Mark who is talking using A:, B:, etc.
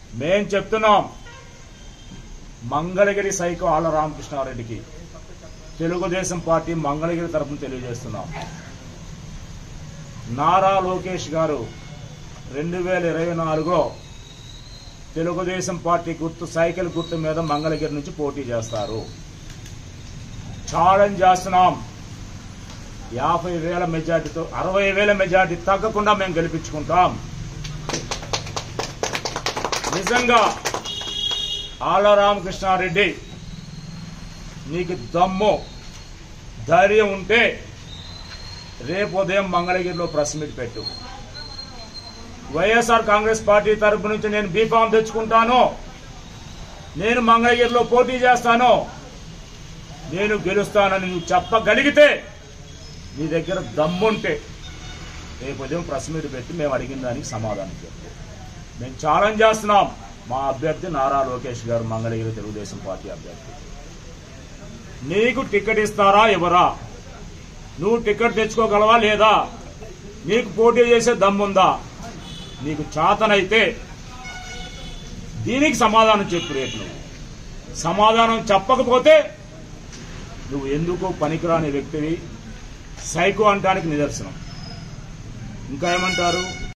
A: మేం చెప్తున్నాం మంగళగిరి సైకో ఆళ్ల రామకృష్ణారెడ్డికి తెలుగుదేశం పార్టీ మంగళగిరి తరఫున తెలియజేస్తున్నాం నారా లోకేష్ గారు రెండు వేల ఇరవై నాలుగులో తెలుగుదేశం పార్టీ గుర్తు సైకిల్ గుర్తు మీద మంగళగిరి నుంచి పోటీ చేస్తారు ఛాలెంజ్ చేస్తున్నాం యాభై వేల మెజార్టీతో అరవై వేల మెజార్టీ తగ్గకుండా మేము గెలిపించుకుంటాం నిజంగా ఆళ్ళ రామకృష్ణారెడ్డి నీకు దమ్ము ధైర్యం ఉంటే రేపు ఉదయం మంగళగిరిలో ప్రెస్ మీట్ పెట్టు వైఎస్ఆర్ కాంగ్రెస్ పార్టీ తరపు నుంచి నేను బీఫామ్ తెచ్చుకుంటాను నేను మంగళగిరిలో పోటీ చేస్తాను నేను గెలుస్తానని నువ్వు చెప్పగలిగితే నీ దగ్గర దమ్ముంటే రేపు ఉదయం ప్రెస్ మీట్ పెట్టి మేము అడిగిన దానికి సమాధానం చెప్పు మేము ఛాలెంజ్ చేస్తున్నాం మా అభ్యర్థి నారా లోకేష్ గారు మంగళగిరి తెలుగుదేశం పార్టీ అభ్యర్థి నీకు టికెట్ ఇస్తారా ఎవరా నువ్వు టికెట్ తెచ్చుకోగలవా లేదా నీకు పోటీ చేసే దమ్ముందా నీకు చాతనైతే దీనికి సమాధానం చెప్పు రేపు నువ్వు సమాధానం చెప్పకపోతే నువ్వు ఎందుకు పనికిరాని వ్యక్తివి సైకో అంటానికి నిదర్శనం ఇంకా ఏమంటారు